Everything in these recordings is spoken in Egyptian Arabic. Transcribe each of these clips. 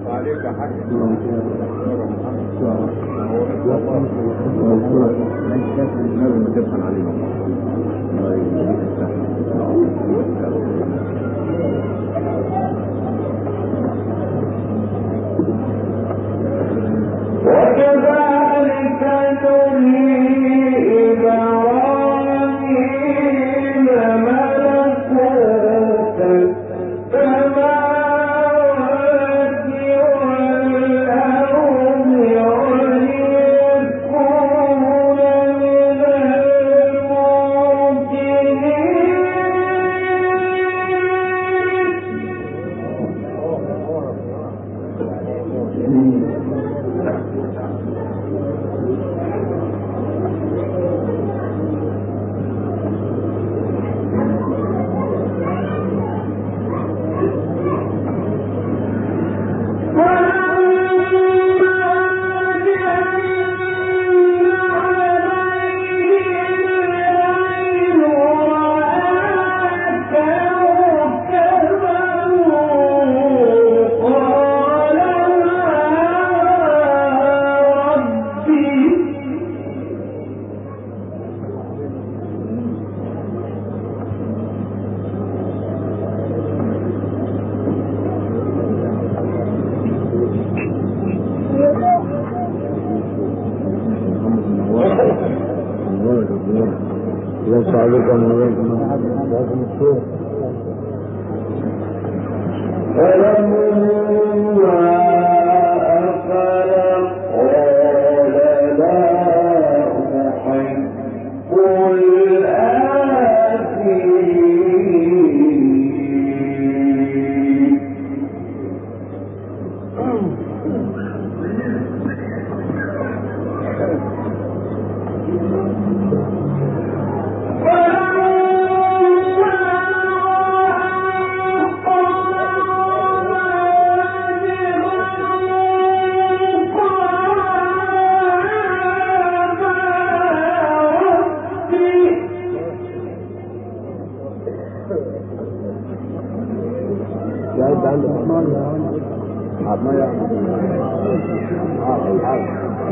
عليك يا حاج لازم تبخل علينا الله يديك وكذلك نري إبراهيم ملكوت السماوات والأرض وليكون من الموقنين ليس عليك مولانا لازم تشوف فلما أفل قال لا أحب الآخرين يا انت عندك عاد ما يعمل عاد عاد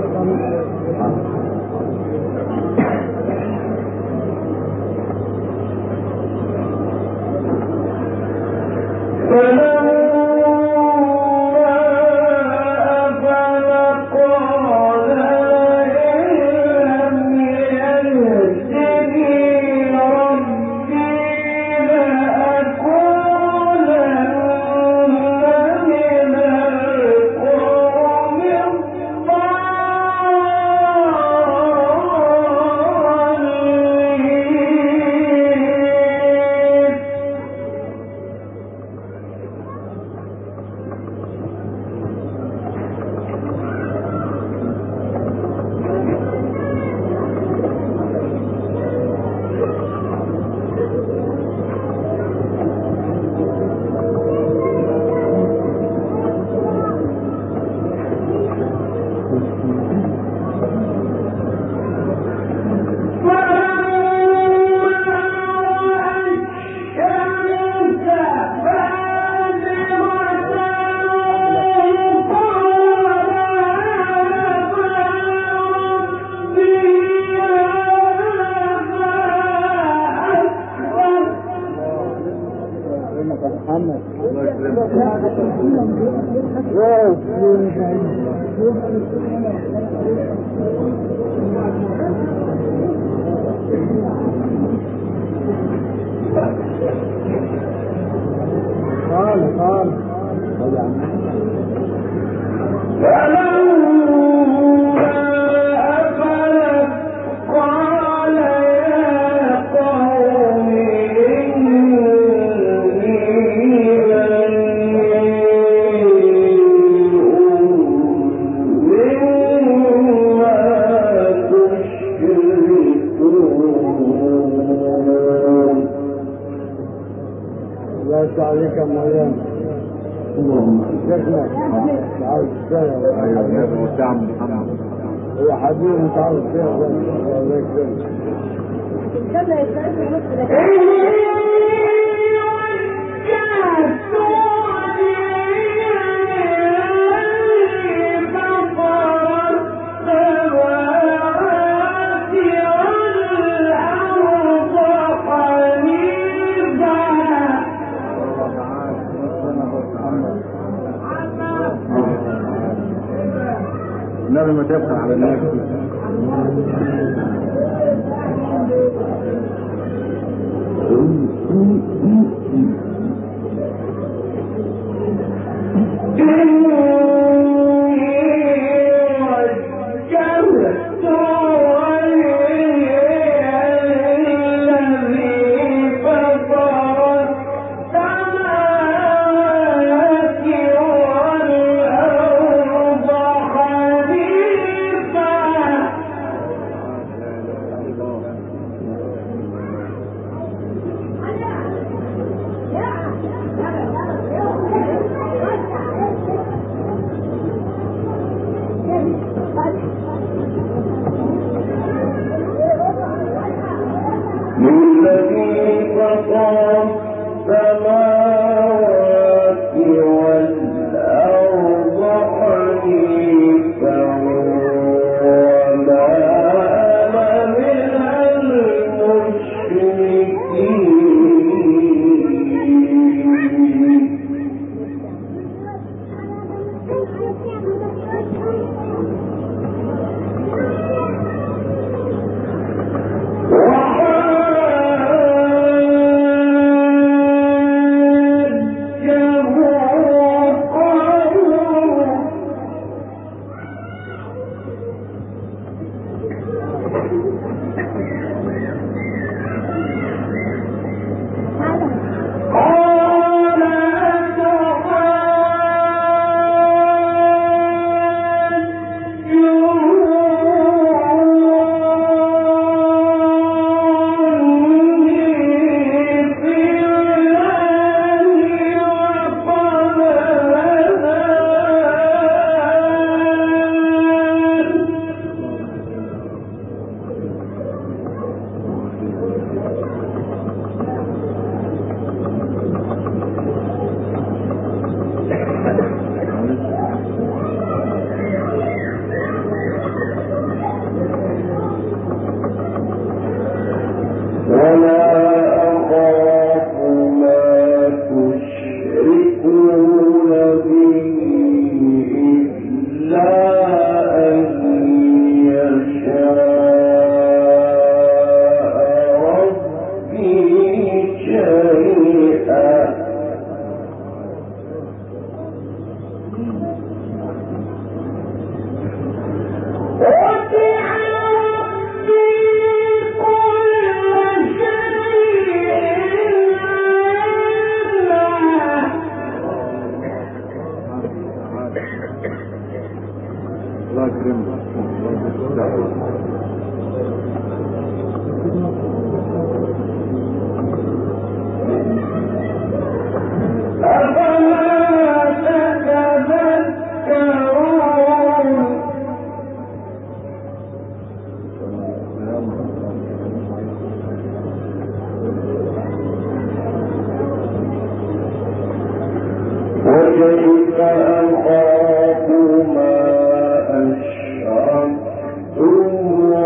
محمد الله يكرمك قال قال لا يسعى عليك يا مولانا اللهم شيخنا تعال السنة ايوه يا ابن وسام محمد هو حبيبي تعال السنة الله يكرمك استنى يستعد نص ده إن النبي ما تبخل على الناس الذي فطر السماوات والأرض حنيفا وما أنا من المشركين ولا أخاف ما تشركون به إلا أن يشاء ربي شيئا الله يكرمك أفلا تتذكرون وكيف أخاف ما أشركتم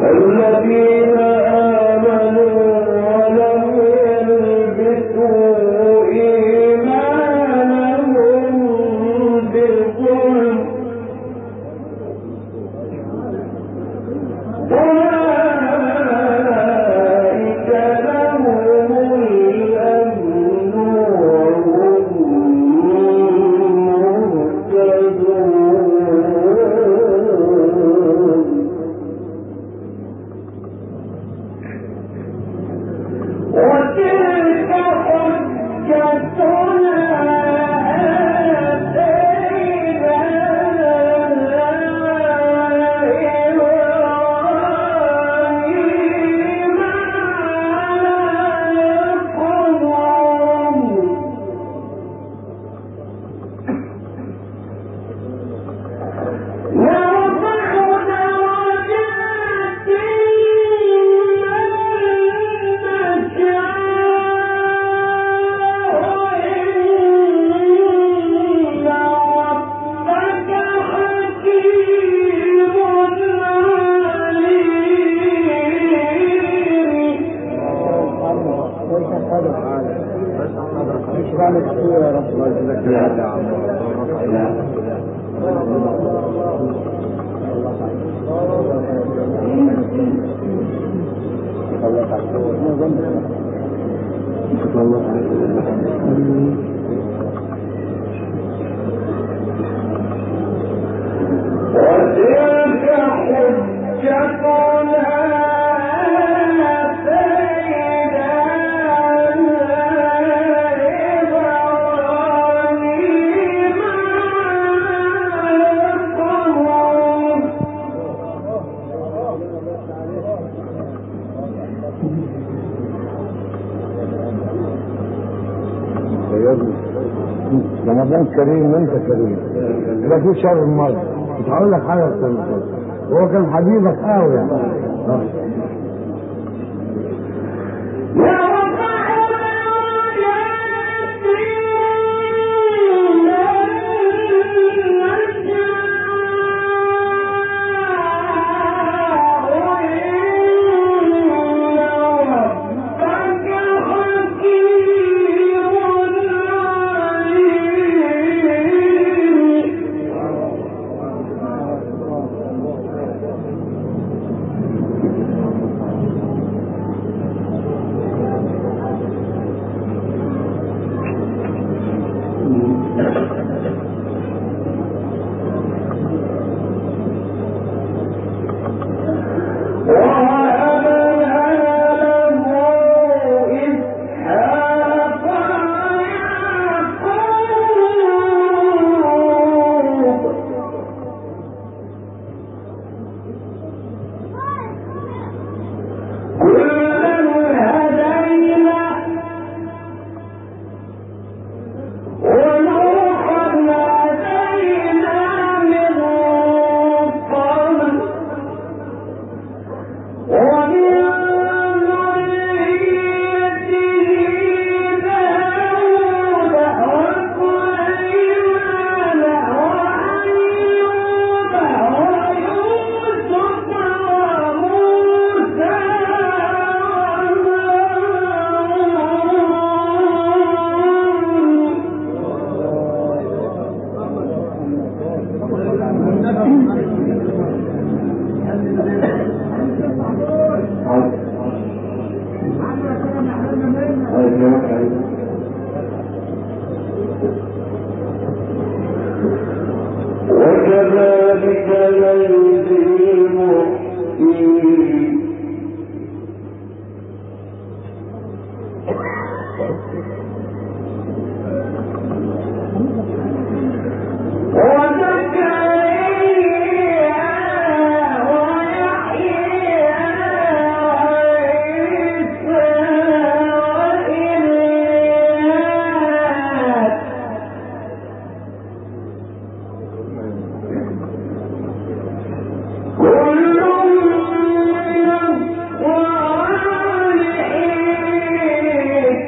الذين آمنوا ولم يلبسوا إيمانهم بالظلم أولئك لهم الأمن وهم مهتدون وتلك حجتنا إبراهيم على قوم نرفع درجات من نشاء إن ربك حكيم عليم مش بعمل كتير يا رب وتلك حجتنا آتينا إبراهيم على قوم رمضان كريم وانت كريم لا في شر المرض مش هقول لك حاجه اكتر من كده هو كان حبيبك قوي يعني آه. نرفع درجات من نشاء إن ربك حكيم عليم وهبنا له إسحاق ويعقوب كلا هدينا ونوحا هدينا من قبل ومن ذريته داود وسليمان وأيوب ويوسف وموسى وهارون وكذلك نجزي المحسنين وزكريا ويحيى وعيسى وإلياس كل من الصالحين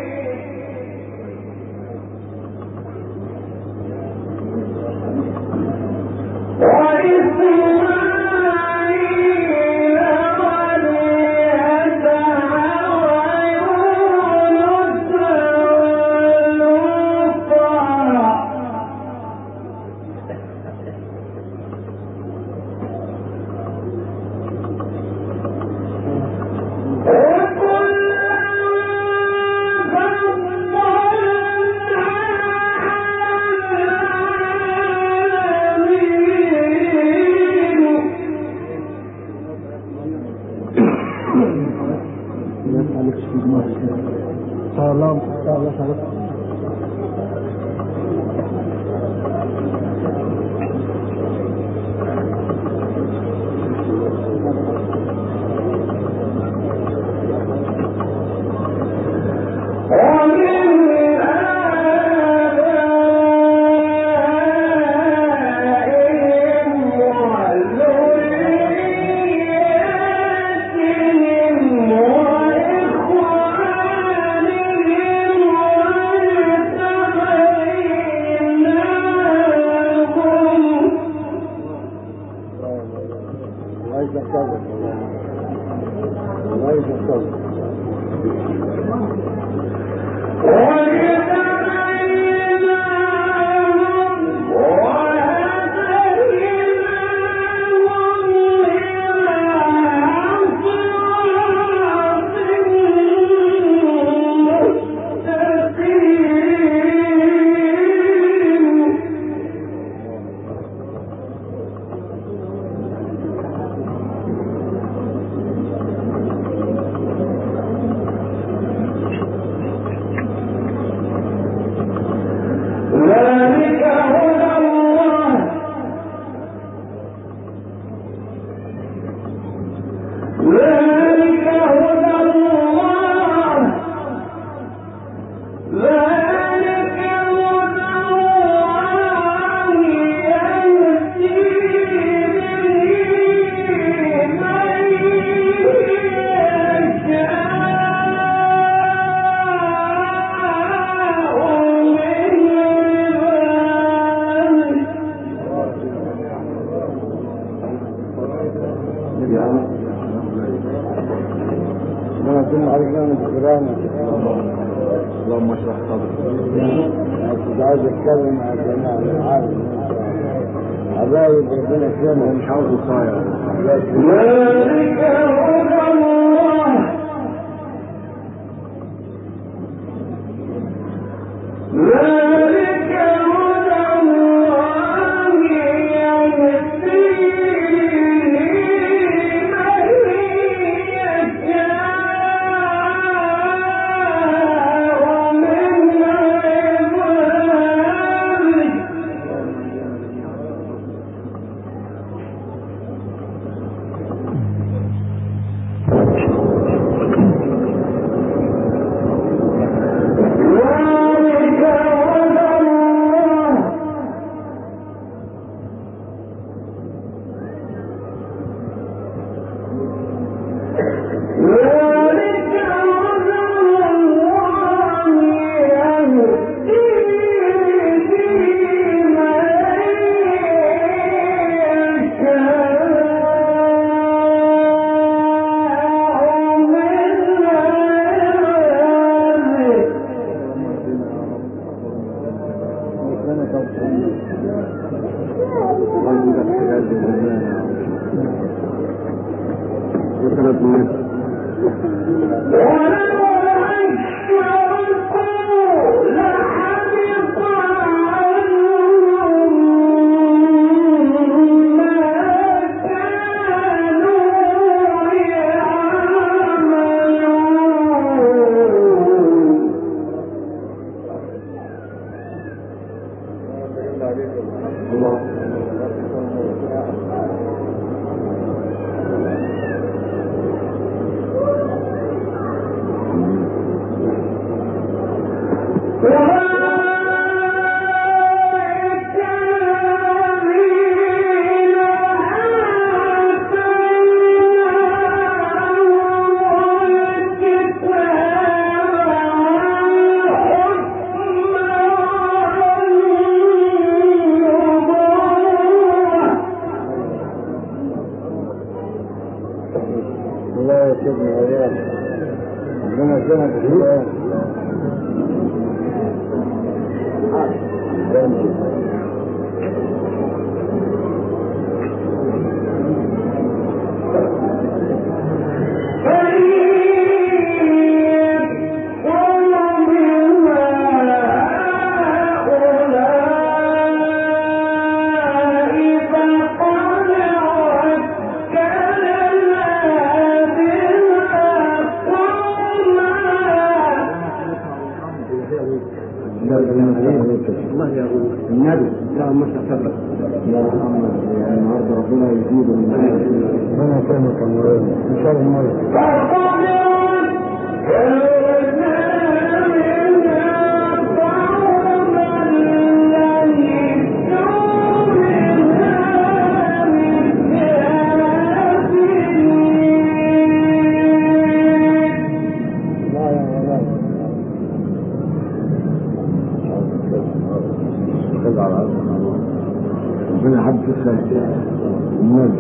حصلت عايز احتفظ عايز احتفظ ذلك هدى الله ذلك هدى الله ذلك هدى الله يهدي به من يشاء من عباده ما كنا عرفنا من القرآن اللهم اشرح صدري كنت عايز اتكلم مع الجماعة أنا عارف إن أنت حبايب ربنا يكرمهم مش عاوز وصايا ذلك هدى الله ذلك هدى الله يهدي به من يشاء من عباده ذلك هدى الله ذلك هدى الله يهدي به من يشاء من عباده ذكرت من ولو أشركوا لحبط عنهم ما كانوا يعملون الله أولئك الذين آتيناهم الكتاب والحكم والنبوة الله يسلمنا وإياك ربنا يسلمك بالهداية فإن يا محمد يعني النهارده ربنا يزيد من ربنا يكرمك يا مولانا ان شاء الله لا يا مولانا خذ على الأرض ربنا حب في الخير النبي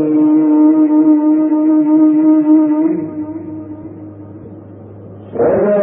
ولا